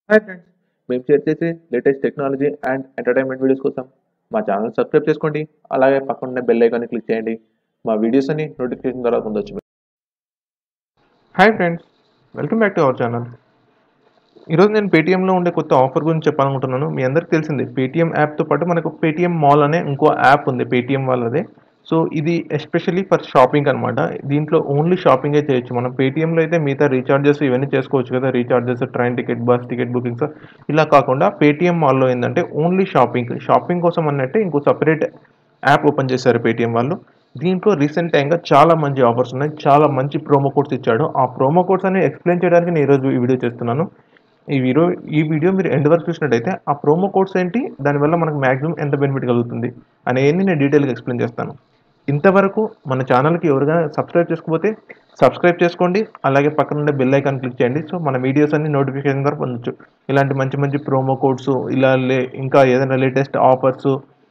hi friends మేము share చేసే latest technology and entertainment videos కోసం మా ఛానల్ సబ్స్క్రైబ్ చేసుకోండి అలాగే పక్కన ఉన్న బెల్ ఐకాన్ని క్లిక్ చేయండి మా వీడియోస్ అన్ని నోటిఫికేషన్ ద్వారా పొందొచ్చు hi friends welcome back to our channel ఈరోజు నేను పేటీఎంలో ఉండే కొత్త ఆఫర్ గురించి చెప్పాలనుకుంటున్నాను మీ అందరికీ తెలిసిందే పేటీఎం యాప్తో పాటు మనకు పేటీఎం మాల్ అనే ఇంకో యాప్ ఉంది పేటీఎం వాళ్ళదే సో ఇది ఎస్పెషల్లీ ఫర్ షాపింగ్ అనమాట దీంట్లో ఓన్లీ షాపింగే చేయొచ్చు మనం పేటీఎంలో అయితే మిగతా రీఛార్జెస్ ఇవన్నీ చేసుకోవచ్చు కదా recharges train ticket bus ticket bookings ఇలా కాకుండా పేటీఎం మాల్లో ఏంటంటే ఓన్లీ షాపింగ్ షాపింగ్ కోసం అన్నట్టే ఇంకో సపరేట్ యాప్ ఓపెన్ చేశారు పేటీఎం వాళ్ళు దీంట్లో రీసెంట్ టైంగా చాలా మంచి ఆఫర్స్ ఉన్నాయి చాలా మంచి ప్రోమో కోడ్స్ ఇచ్చాడు ఆ ప్రోమో కోడ్స్ అని ఎక్స్ప్లెయిన్ చేయడానికి నేను ఈరోజు ఈ వీడియో చేస్తున్నాను ఈ వీడియో ఈ వీడియో మీరు ఎండ్ వరకు చూసినట్టయితే ఆ ప్రోమో కోడ్స్ ఏంటి దానివల్ల మనకు మ్యాక్సిమం ఎంత బెనిఫిట్ కలుగుతుంది అనేది నేను డీటెయిల్గా ఎక్స్ప్లెయిన్ చేస్తాను ఇంతవరకు మన ఛానల్కి ఎవరిగా సబ్స్క్రైబ్ చేసుకోకపోతే సబ్స్క్రైబ్ చేసుకోండి అలాగే పక్కన ఉండే బెల్ ఐకాన్ క్లిక్ చేయండి సో మన వీడియోస్ అన్ని నోటిఫికేషన్ ద్వారా పొందొచ్చు ఇలాంటి మంచి మంచి ప్రోమో కోడ్స్ ఇలా లే ఇంకా ఏదైనా latest offers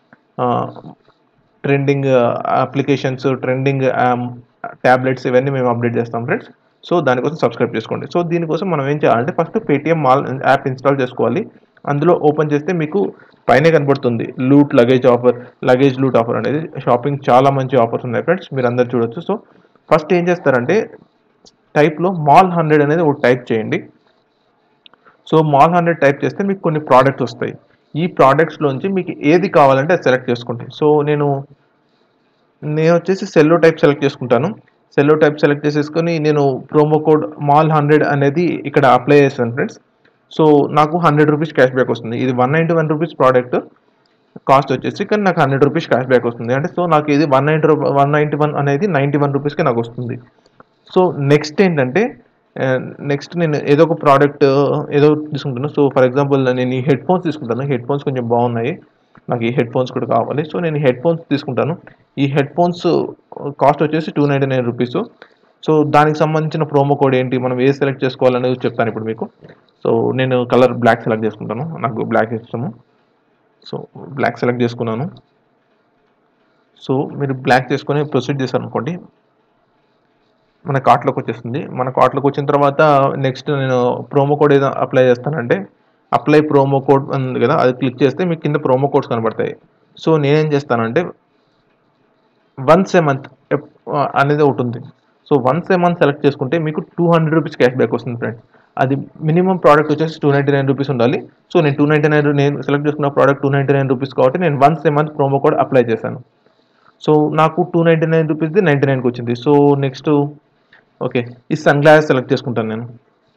trending applications trending tablets ఇవన్నీ మేము అప్డేట్ చేస్తాం ఫ్రెండ్స్ సో దానికోసం సబ్స్క్రైబ్ చేసుకోండి సో దీనికోసం మనం ఏం చేయాలంటే first Paytm mall app install చేసుకోవాలి అందులో ఓపెన్ చేస్తే మీకు పైనే కనబడుతుంది loot luggage offer luggage loot offer అనేది షాపింగ్ చాలా మంచి ఆఫర్స్ ఉన్నాయి ఫ్రెండ్స్ మీరు అందరు చూడొచ్చు సో ఫస్ట్ ఏం చేస్తారంటే టైప్లో మాల్ హండ్రెడ్ అనేది ఒక టైప్ చేయండి సో మాల్ హండ్రెడ్ టైప్ చేస్తే మీకు కొన్ని ప్రోడక్ట్స్ వస్తాయి ఈ ప్రోడక్ట్స్లోంచి మీకు ఏది కావాలంటే అది సెలెక్ట్ చేసుకోండి సో నేను నేను వచ్చేసి సెల్లో టైప్ సెలెక్ట్ చేసుకుంటాను సెల్లో టైప్ సెలెక్ట్ చేసేసుకొని నేను ప్రోమో కోడ్ మాల్ హండ్రెడ్ అనేది ఇక్కడ అప్లై చేస్తాను ఫ్రెండ్స్ సో నాకు హండ్రెడ్ రూపీస్ క్యాష్ బ్యాక్ వస్తుంది ఇది one ninety one rupees product cost వచ్చేసి కానీ నాకు హండ్రెడ్ రూపీస్ క్యాష్ బ్యాక్ వస్తుంది అంటే సో నాకు ఇది one ninety one ninety one అనేది నైంటీ వన్ రూపీస్కి నాకు వస్తుంది సో నెక్స్ట్ ఏంటంటే నెక్స్ట్ నేను ఏదో ఒక ప్రోడక్ట్ ఏదో తీసుకుంటాను సో ఫర్ ఎగ్జాంపుల్ నేను ఈ హెడ్ ఫోన్స్ తీసుకుంటాను హెడ్ ఫోన్స్ కొంచెం బాగున్నాయి నాకు ఈ హెడ్ ఫోన్స్ కూడా కావాలి సో నేను హెడ్ ఫోన్స్ తీసుకుంటాను ఈ హెడ్ ఫోన్స్ కాస్ట్ వచ్చేసి two ninety nine rupees so దానికి సంబంధించిన ప్రోమో కోడ్ ఏంటి మనం ఏ సెలెక్ట్ చేసుకోవాలనేది చెప్తాను ఇప్పుడు మీకు సో నేను కలర్ బ్లాక్ సెలెక్ట్ చేసుకుంటాను నాకు బ్లాక్ ఇష్టము సో బ్లాక్ సెలెక్ట్ చేసుకున్నాను సో మీరు బ్లాక్ చేసుకొని ప్రొసీడ్ చేశారు అనుకోండి మన కార్ట్లోకి వచ్చేస్తుంది మన కార్ట్లోకి వచ్చిన తర్వాత నెక్స్ట్ నేను ప్రోమో కోడ్ ఏదో అప్లై చేస్తానంటే అప్లై ప్రోమో కోడ్ ఉంది కదా అది క్లిక్ చేస్తే మీకు కింద ప్రోమో కోడ్స్ కనబడతాయి సో నేనేం చేస్తానంటే వన్స్ ఏ మంత్ అనేది ఒకటి ఉంది so once a month select చేసుకుంటే మీకు two hundred rupees cash back వస్తుంది ఫ్రెండ్స్ అది మినిమం ప్రోడక్ట్ వచ్చేసి టూ నైంటీ నైన్ రూపీస్ ఉండాలి సో నేను టూ నైంటీ నైన్ నేను సెలెక్ట్ చేసుకున్న product two ninety nine rupees కాబట్టి నేను once a month promo code apply చేశాను సో నాకు టూ నైంటీ నైన్ రూపీస్ది నైంటీ నైన్కి వచ్చింది సో నెక్స్ట్ ఓకే ఈ సన్ గ్లాస్ సెలెక్ట్ చేసుకుంటాను నేను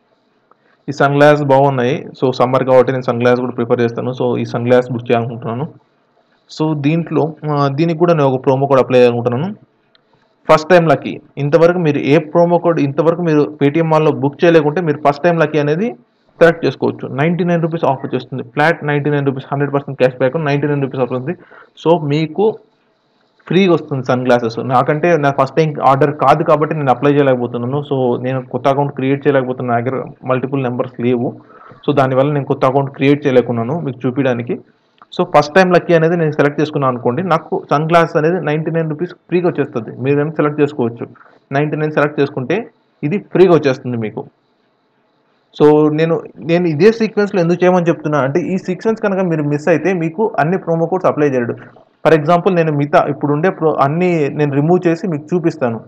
ఈ సన్ గ్లాస్ బాగున్నాయి సో సమ్మర్ కాబట్టి నేను సన్ గ్లాస్ కూడా ప్రిఫర్ చేస్తాను సో ఈ సన్ గ్లాస్ బుక్ చేయాలనుకుంటున్నాను సో దీంట్లో దీనికి కూడా నేను ఒక ప్రోమో కోడ్ అప్లై చేయాలనుకుంటున్నాను ఫస్ట్ టైం లక్కీ ఇంతవరకు మీరు ఏ ప్రోమో కోడ్ ఇంతవరకు మీరు పేటీఎం మాల్లో బుక్ చేయలేకుంటే మీరు ఫస్ట్ టైం లక్కీ అనేది సెలెక్ట్ చేసుకోవచ్చు నైంటీ నైన్ రూపీస్ ఆఫర్ చేస్తుంది flat ninety nine rupees hundred percent cash back ninety nine rupees offer ఉంది సో మీకు ఫ్రీగా వస్తుంది సన్ గ్లాసెస్ నాకంటే నా ఫస్ట్ టైం ఆర్డర్ కాదు కాబట్టి నేను అప్లై చేయలేకపోతున్నాను సో నేను కొత్త అకౌంట్ క్రియేట్ చేయలేకపోతున్నాను నా దగ్గర మల్టిపుల్ నెంబర్స్ లేవు సో దానివల్ల నేను కొత్త అకౌంట్ క్రియేట్ చేయలేకున్నాను మీకు చూపించడానికి సో ఫస్ట్ టైం లక్కీ అనేది నేను సెలెక్ట్ చేసుకున్నాను అనుకోండి నాకు సన్ గ్లాస్ అనేది నైంటీ నైన్ రూపీస్ ఫ్రీగా వచ్చేస్తుంది మీరు ఏమైనా సెలెక్ట్ చేసుకోవచ్చు నైంటీ నైన్ సెలెక్ట్ చేసుకుంటే ఇది ఫ్రీగా వచ్చేస్తుంది మీకు సో నేను నేను ఇదే సీక్వెన్స్లో ఎందుకు చేయమని చెప్తున్నా అంటే ఈ సీక్వెన్స్ కనుక మీరు మిస్ అయితే మీకు అన్ని ప్రోమో కోడ్స్ అప్లై చేయడు ఫర్ ఎగ్జాంపుల్ నేను మిగతా ఇప్పుడు ఉండే ప్రో అన్నీ నేను రిమూవ్ చేసి మీకు చూపిస్తాను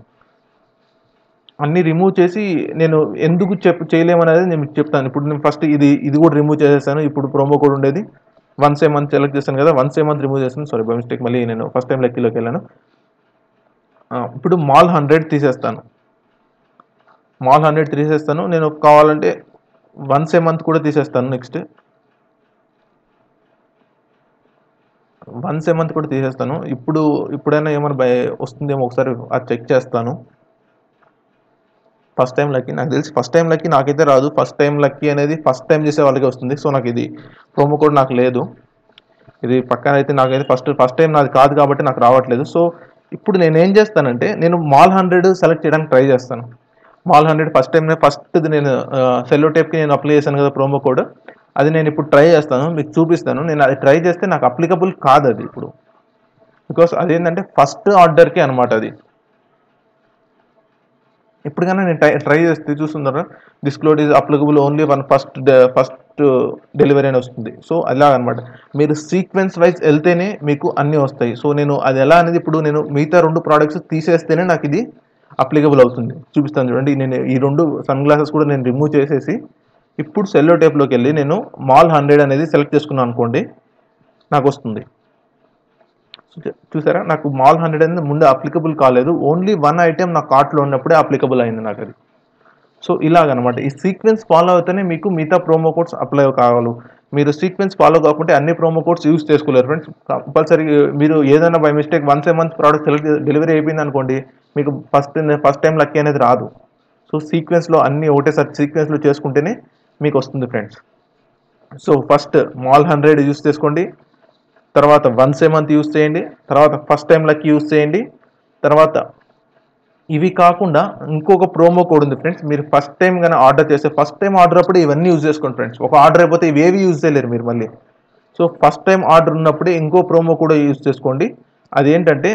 అన్నీ రిమూవ్ చేసి నేను ఎందుకు చెప్ చేయలేమనేది నేను మీకు చెప్తాను ఇప్పుడు నేను ఫస్ట్ ఇది ఇది కూడా రిమూవ్ చేసేసాను ఇప్పుడు ప్రోమో కోడ్ ఉండేది వన్స్ ఏ మంత్ సెలెక్ట్ చేశాను కదా వన్స్ ఏ మంత్ రిమూవ్ చేస్తాను సారీ బై మిస్టేక్ మళ్ళీ నేను ఫస్ట్ టైం లెక్కలోకి వెళ్ళాను ఇప్పుడు మాల్ హండ్రెడ్ తీసేస్తాను మాల్ హండ్రెడ్ తీసేస్తాను నేను కావాలంటే వన్స్ ఏ మంత్ కూడా తీసేస్తాను నెక్స్ట్ వన్స్ ఏ మంత్ కూడా తీసేస్తాను ఇప్పుడు ఇప్పుడైనా ఏమైనా భయ వస్తుందేమో ఒకసారి అది చెక్ చేస్తాను ఫస్ట్ టైం లక్కీ నాకు తెలిసి ఫస్ట్ టైం లక్కీ నాకైతే రాదు ఫస్ట్ టైం లక్కీ అనేది ఫస్ట్ టైం చేసే వాళ్ళకి వస్తుంది సో నాకు ఇది ప్రోమో కోడ్ నాకు లేదు ఇది పక్కన అయితే నాకైతే ఫస్ట్ ఫస్ట్ టైం నాది కాదు కాబట్టి నాకు రావట్లేదు సో ఇప్పుడు నేను ఏం చేస్తానంటే నేను మాల్ హండ్రెడ్ సెలెక్ట్ చేయడానికి ట్రై చేస్తాను mall hundred first time first నేను సెల్లో టేప్కి నేను అప్లై చేశాను కదా ప్రోమో కోడ్ అది నేను ఇప్పుడు ట్రై చేస్తాను మీకు చూపిస్తాను నేను అది ట్రై చేస్తే నాకు అప్లికబుల్ కాదు అది ఇప్పుడు బికాస్ అదేంటంటే ఫస్ట్ ఆర్డర్కి అనమాట అది ఇప్పటికైనా నేను ట్రై ట్రై చేస్తే చూస్తున్నారా this code is applicable only one first first delivery అని వస్తుంది సో అలా అనమాట మీరు సీక్వెన్స్ వైజ్ వెళ్తేనే మీకు అన్నీ వస్తాయి సో నేను అది ఎలా అనేది ఇప్పుడు నేను మిగతా రెండు ప్రోడక్ట్స్ తీసేస్తేనే నాకు ఇది అప్లికబుల్ అవుతుంది చూపిస్తాను చూడండి నేను ఈ రెండు సన్ గ్లాసెస్ కూడా నేను రిమూవ్ చేసేసి ఇప్పుడు సెల్లో టేప్లోకి వెళ్ళి నేను మాల్ హండ్రెడ్ అనేది సెలెక్ట్ చేసుకున్నాను అనుకోండి నాకు వస్తుంది చూ- చూసారా నాకు మాల్ హండ్రెడ్ అనేది ముందు అప్లికబుల్ కాలేదు ఓన్లీ వన్ ఐటెం నా కార్ట్లో ఉన్నప్పుడే అప్లికబుల్ అయింది నాకు అది సో ఇలాగనమాట ఈ సీక్వెన్స్ ఫాలో అవుతేనే మీకు మిగతా ప్రోమో కోడ్స్ అప్లై కావాలి మీరు సీక్వెన్స్ ఫాలో కాకుంటే అన్ని ప్రోమో కోడ్స్ యూస్ చేసుకోలేరు ఫ్రెండ్స్ కంపల్సరీ మీరు ఏదైనా by mistake once a month product select delivery అయిపోయింది అనుకోండి మీకు ఫస్ట్ ఫస్ట్ టైం లక్కీ అనేది రాదు సో సీక్వెన్స్లో అన్ని ఒకటేసారి సీక్వెన్స్లో చేసుకుంటేనే మీకు వస్తుంది friends so first mall hundred use చేసుకోండి తర్వాత వన్స్ ఏ మంత్ యూస్ చేయండి తర్వాత ఫస్ట్ టైం లక్ యూస్ చేయండి తర్వాత ఇవి కాకుండా ఇంకొక ప్రోమో కోడ్ ఉంది ఫ్రెండ్స్ మీరు ఫస్ట్ టైం కానీ ఆర్డర్ చేస్తే ఫస్ట్ టైం ఆర్డర్ అప్పుడు ఇవన్నీ యూజ్ చేసుకోండి ఫ్రెండ్స్ ఒక ఆర్డర్ అయిపోతే ఇవేవి యూజ్ చేయలేరు మీరు మళ్ళీ సో ఫస్ట్ టైం ఆర్డర్ ఉన్నప్పుడే ఇంకో ప్రోమో కూడా యూజ్ చేసుకోండి అదేంటంటే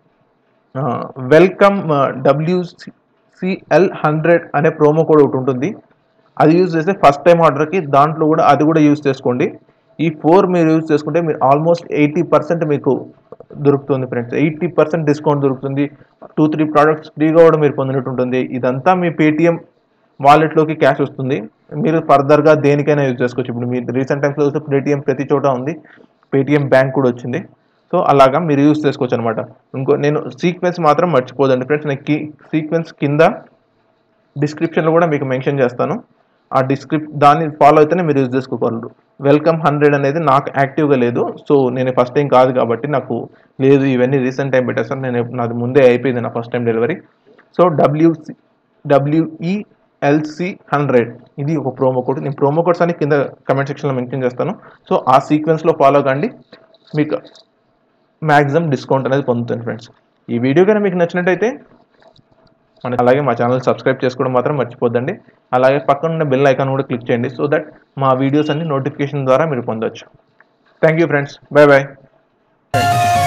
వెల్కమ్ డబ్ల్యూసిఎల్ హండ్రెడ్ అనే ప్రోమో కోడ్ ఒకటి ఉంటుంది అది యూజ్ చేస్తే ఫస్ట్ టైం ఆర్డర్కి దాంట్లో కూడా అది కూడా యూజ్ చేసుకోండి ఈ ఫోర్ మీరు యూజ్ చేసుకుంటే మీరు ఆల్మోస్ట్ ఎయిటీ పర్సెంట్ మీకు దొరుకుతుంది ఫ్రెండ్స్ ఎయిటీ పర్సెంట్ డిస్కౌంట్ దొరుకుతుంది టూ త్రీ ప్రోడక్ట్స్ ఫ్రీగా కూడా మీరు పొందినట్టు ఉంటుంది ఇదంతా మీ పేటిఎం వాలెట్లోకి క్యాష్ వస్తుంది మీరు ఫర్దర్గా దేనికైనా యూజ్ చేసుకోవచ్చు ఇప్పుడు మీరు రీసెంట్ టైమ్స్లో చూస్తే పేటిఎం ప్రతి చోట ఉంది పేటిఎం బ్యాంక్ కూడా వచ్చింది సో అలాగా మీరు యూజ్ చేసుకోవచ్చు అనమాట ఇంకో నేను సీక్వెన్స్ మాత్రం మర్చిపోదండి ఫ్రెండ్స్ నేను కీ సీక్వెన్స్ కింద డిస్క్రిప్షన్లో కూడా మీకు మెన్షన్ చేస్తాను ఆ డిస్క్రిప్ దాన్ని ఫాలో అయితేనే మీరు యూజ్ చేసుకోగలరు వెల్కమ్ హండ్రెడ్ అనేది నాకు యాక్టివ్గా లేదు సో నేను ఫస్ట్ టైం కాదు కాబట్టి నాకు లేదు ఇవన్నీ రీసెంట్ టైం పెట్టేస్తాను నేను నాది ముందే అయిపోయింది నా first time delivery so WC WELC hundred ఇది ఒక ప్రోమో కోడ్ నేను ప్రోమో కోడ్స్ అని కింద కమెంట్ సెక్షన్లో మెన్షన్ చేస్తాను సో ఆ సీక్వెన్స్లో ఫాలో కండి మీకు మ్యాక్సిమం డిస్కౌంట్ అనేది పొందుతుంది ఫ్రెండ్స్ ఈ వీడియో కనుక మీకు నచ్చినట్టయితే మన అలాగే మా ఛానల్ సబ్స్క్రైబ్ చేసుకోవడం మాత్రం మర్చిపోద్దండి అలాగే పక్కన ఉన్న బెల్ ఐకాన్ కూడా క్లిక్ చేయండి సో దట్ మా వీడియోస్ అన్ని నోటిఫికేషన్ ద్వారా మీరు పొందొచ్చు thank you friends bye bye